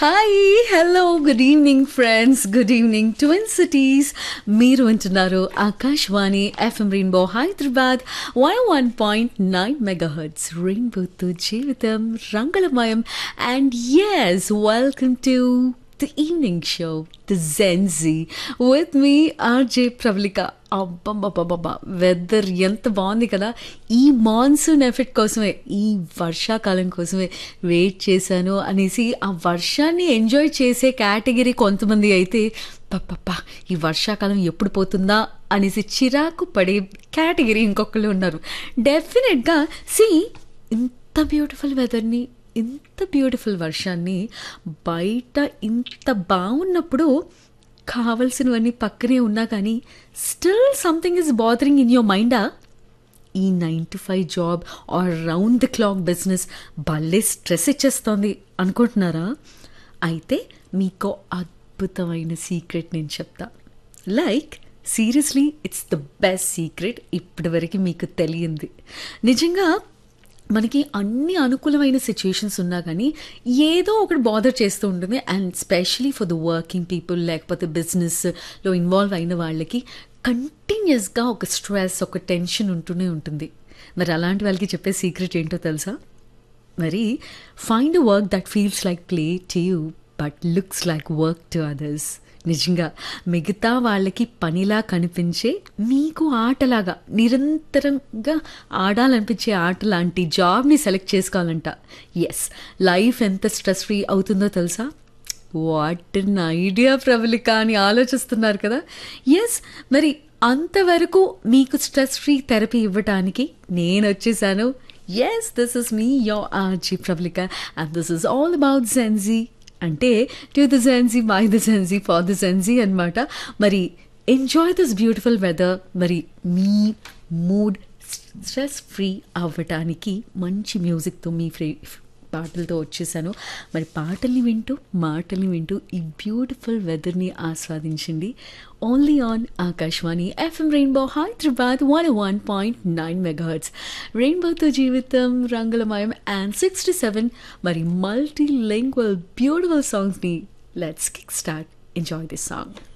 hi hello good evening friends good evening twin cities మీరు వింటున్నారు Akashvani FM rainbow Hyderabad one one point nine megahertz రెయిన్బోతో జీవితం రంగులమయం and yes welcome to the evening show the Gen Z with me RJ Pravalika అబ్బబ్బబ్బబ్బా weather ఎంత బాగుంది కదా ఈ మాన్సూన్ ఎఫెక్ట్ కోసమే ఈ వర్షాకాలం కోసమే వెయిట్ చేశాను అనేసి ఆ వర్షాన్ని ఎంజాయ్ చేసే కేటగిరీ కొంతమంది అయితే పప్ప ఈ వర్షాకాలం ఎప్పుడు పోతుందా అనేసి చిరాకు పడే కేటగిరీ ఇంకొకళ్ళు ఉన్నారు డెఫినెట్గా సి ఇంత బ్యూటిఫుల్ వెదర్ని ఇంత బ్యూటిఫుల్ వర్షాన్ని బయట ఇంత బాగున్నప్పుడు కావలసినవన్నీ పక్కనే ఉన్నా కానీ still something is bothering in your మైండా ఈ nine to five job or round the clock business భలే స్ట్రెస్ ఇచ్చేస్తోంది అనుకుంటున్నారా అయితే మీకు అద్భుతమైన సీక్రెట్ నేను చెప్తా like seriously it's the best secret ఇప్పటివరకు మీకు తెలియంది నిజంగా మనకి అన్ని అనుకూలమైన సిచ్యుయేషన్స్ ఉన్నా కానీ ఏదో ఒకటి బాదర్ చేస్తూ ఉంటుంది and specially for the working people లేకపోతే బిజినెస్లో ఇన్వాల్వ్ అయిన వాళ్ళకి కంటిన్యూస్గా ఒక స్ట్రెస్ ఒక టెన్షన్ ఉంటూనే ఉంటుంది మరి అలాంటి వాళ్ళకి చెప్పే సీక్రెట్ ఏంటో తెలుసా మరి find a work that feels like play to you but looks like work to others నిజంగా మిగతా వాళ్ళకి పనిలా కనిపించే మీకు ఆటలాగా నిరంతరంగా ఆడాలనిపించే ఆట లాంటి జాబ్ని సెలెక్ట్ చేసుకోవాలంట ఎస్ లైఫ్ ఎంత స్ట్రెస్ ఫ్రీ అవుతుందో తెలుసా వాట్ అన్ ఐడియా ప్రబలిక అని ఆలోచిస్తున్నారు కదా ఎస్ మరి అంతవరకు మీకు స్ట్రెస్ ఫ్రీ థెరపీ ఇవ్వటానికి నేను వచ్చేసాను yes this is me your RJ Pravalika and this is all about Gen Z అంటే to the Gen Z by the Gen Z for the Gen Z అనమాట మరి ఎంజాయ్ దిస్ బ్యూటిఫుల్ వెదర్ మరి మీ మూడ్ స్ట్రెస్ ఫ్రీ అవ్వటానికి మంచి మ్యూజిక్తో మీ free పాటలతో వచ్చేసాను మరి పాటల్ని వింటూ మాటల్ని వింటూ ఈ బ్యూటిఫుల్ వెదర్ని ఆస్వాదించండి only on Akashvani FM rainbow Hyderabad one one point nine megahertz రెయిన్బోతో జీవితం రంగులమయం అండ్ సిక్స్టీ సెవెన్ మరి మల్టీ లింగ్వల్ బ్యూటిఫుల్ సాంగ్స్ని let's kick start enjoy this song